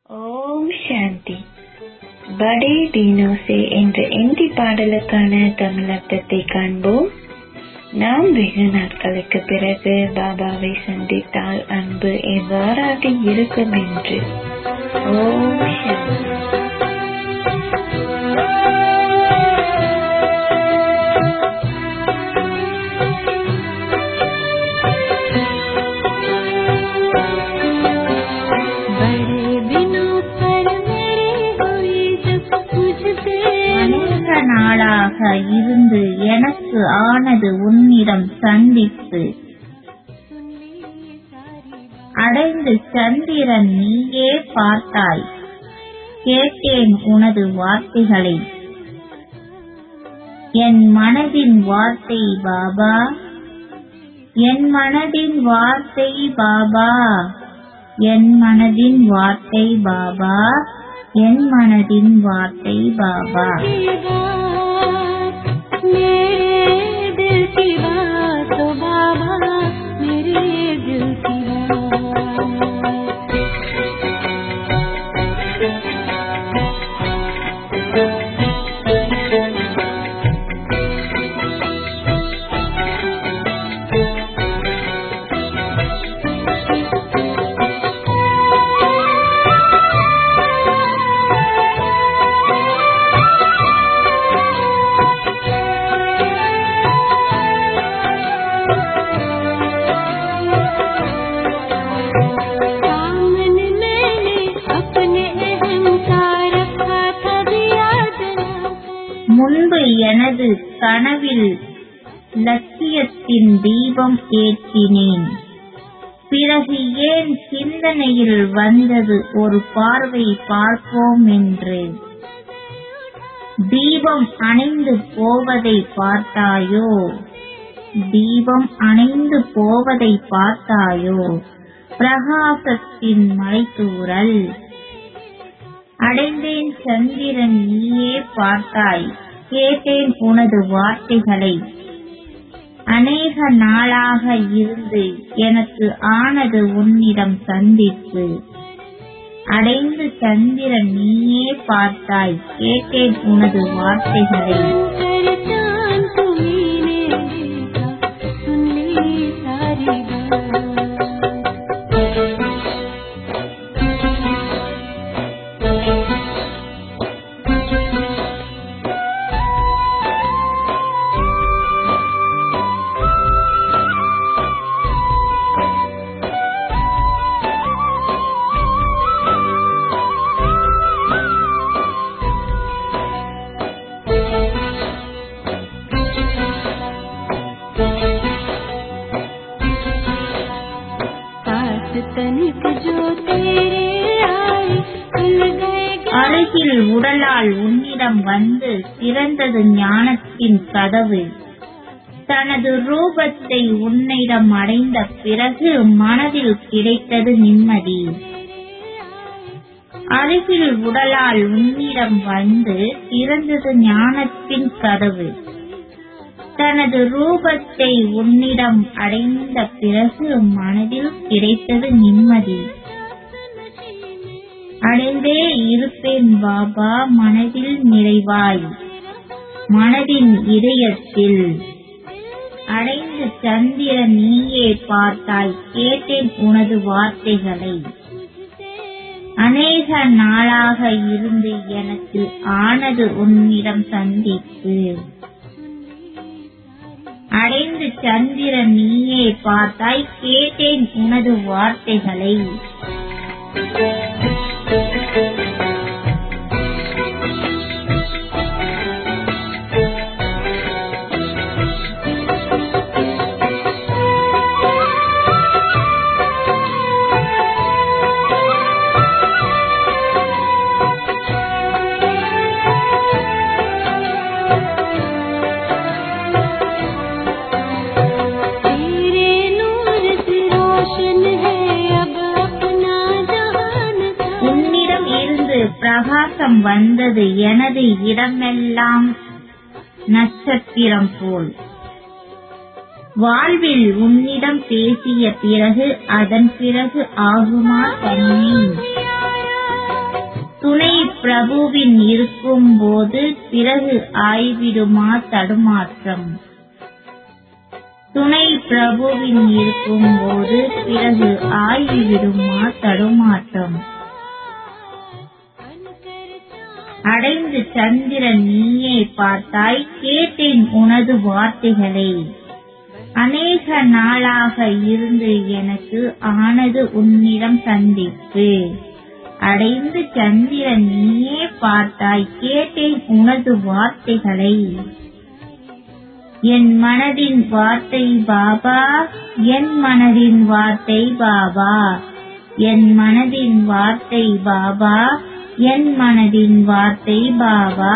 ஓம் சாந்தி படே டீனோசே என்ற இந்தி பாடலுக்கான தமிழர்த்தத்தை காண்போம் நாம் வெகு நாட்களுக்கு பிறகு பாபாவை சந்தித்தால் அன்பு எவ்வாறாக இருக்கும் என்று ஓம் சாந்தி அநேக நாளாக இருந்து எனக்கு ஆனது உன்னிடம் சந்திப்பு அடைந்து சந்திரன் நீயே பார்த்தாய் கேட்டேன் உனது வார்த்தைகளை என் மனதின் வார்த்தை பாபா என் மனதின் வார்த்தை பாபா என் மனதின் வார்த்தை பாபா என் மனதின் வார்த்தை பாபா முன்பு எனது கனவில் லட்சியத்தின் தீபம் ஏற்றினேன் பிறகு ஏன் சிந்தனையில் வந்தது ஒரு பார்வை பார்ப்போம் என்று தீபம் அணைந்து போவதை பார்த்தாயோ தீபம் அணைந்து போவதை பார்த்தாயோ பிரகாசத்தின் மலைத்தூரல் அடைந்தேன் சந்திரன் நீயே பார்த்தாய் கேட்டேன் உனது வார்த்தைகளை அநேக நாளாக இருந்து எனக்கு ஆனது உன்னிடம் சந்திப்பு அடைந்து சந்திரன் நீயே பார்த்தாய் கேட்டேன் உனது வார்த்தைகளை அருகில் உடலால் உன்னிடம் வந்து திறந்தது ஞானத்தின் கதவு தனது ரூபத்தை உன்னிடம் அடைந்த பிறகு மனதில் கிடைத்தது நிம்மதி அருகில் உடலால் உன்னிடம் வந்து திறந்தது ஞானத்தின் கதவு தனது ரூபத்தை உன்னிடம் அடைந்த பிறகு மனதில் கிடைத்தது நிம்மதி அடைந்தே இருப்பேன் பாபா மனதில் நிறைவாய் மனதின் இதயத்தில் அடைந்து சந்திர நீயே பார்த்தாய் கேட்டேன் உனது வார்த்தைகளை அநேக நாளாக இருந்து எனக்கு ஆனது உன்னிடம் சந்திப்பு அடைந்து சந்திர நீயே பார்த்தாய் கேட்டேன் உனது வார்த்தைகளை உன்னிடம் இருந்து பிரகாசம் வந்தது எனது இடமெல்லாம் நட்சத்திரம் போல் வாழ்வில் உன்னிடம் பேசிய பிறகு அதன் பிறகு ஆகுமா தன்மை பிரபுவின் இருக்கும்போது பிறகு ஆய்விடுமா தடுமாற்றம் துணை பிரபுவின் இருக்கும்போது பிறகு ஆகிவிடுமா தடுமாற்றம் அடைந்து சந்திரன் நீயே பார்த்தாய் கேட்டேன் உனது வார்த்தைகளை அநேக நாளாக இருந்து எனக்கு ஆனது உன்னிடம் சந்திப்பு அடைந்து சந்திரன் நீயே பார்த்தாய் கேட்டேன் உனது வார்த்தைகளை என் மனதின் வார்த்தை பாபா என் மனதின் வார்த்தை பாபா என் மனதின் வார்த்தை பாபா என் மனதின் வார்த்தை பாபா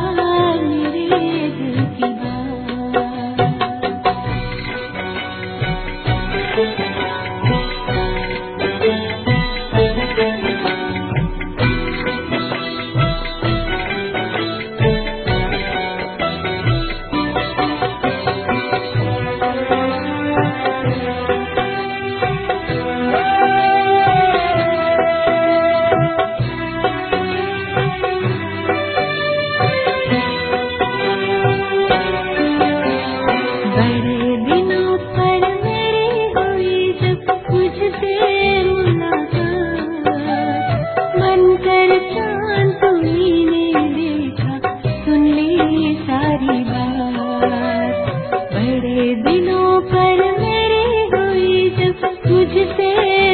बड़े दिनों पर मेरी हुई जब मुझसे मुलाकात मन कर चांद तुम्ही ने देखा सुन ली सारी बात बड़े दिनों पर मेरी हुई जब मुझसे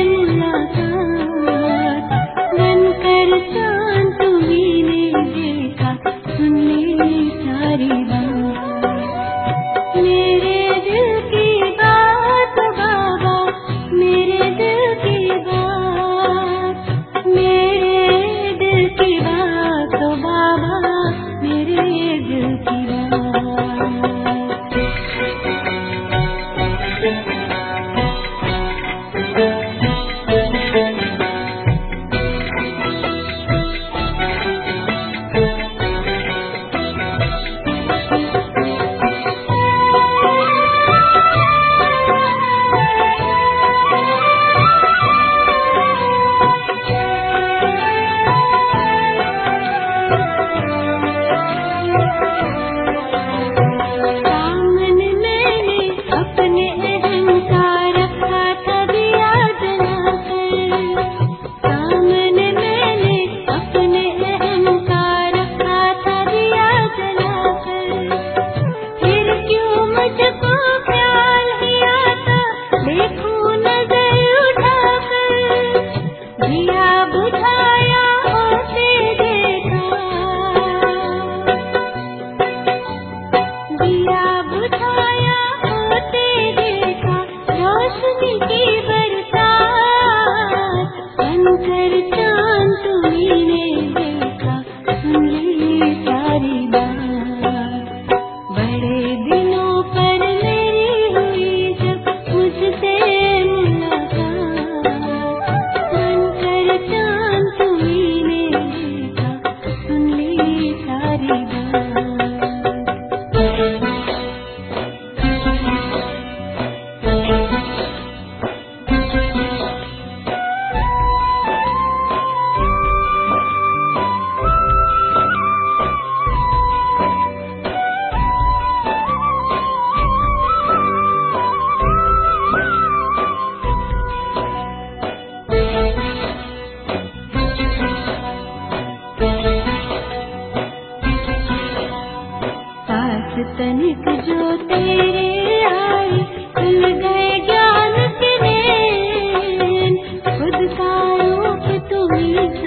मुलाकात मन कर चांद तुम्ही ने देखा सुन ली सारी बात मेरे दिल की बात बाबा मेरे दिल की बात मेरे दिल की बात बाबा मेरे दिल की बात सामने मैंने अपने अहंकार रखा था दिया जलाकर सामने मैंने अपने अहंकार रखा था दिया जलाकर फिर क्यों मुझको ख्याल ही आता देखूं नजर उठाकर दिया बुझाया होते देखा दिया बुझाया होते देखा रोशनी की बरसात बनकर चांद तुम्ही देखा सुन ली सारी बात बड़े दिनों पर मेरी हुई जब मुझसे मुलाकात बनकर चांद तुम्ही देखा सुन ली सारी बात पास तनिक जो तेरे आए खुल गए ज्ञान के नैन खुद का रूप तुम्ही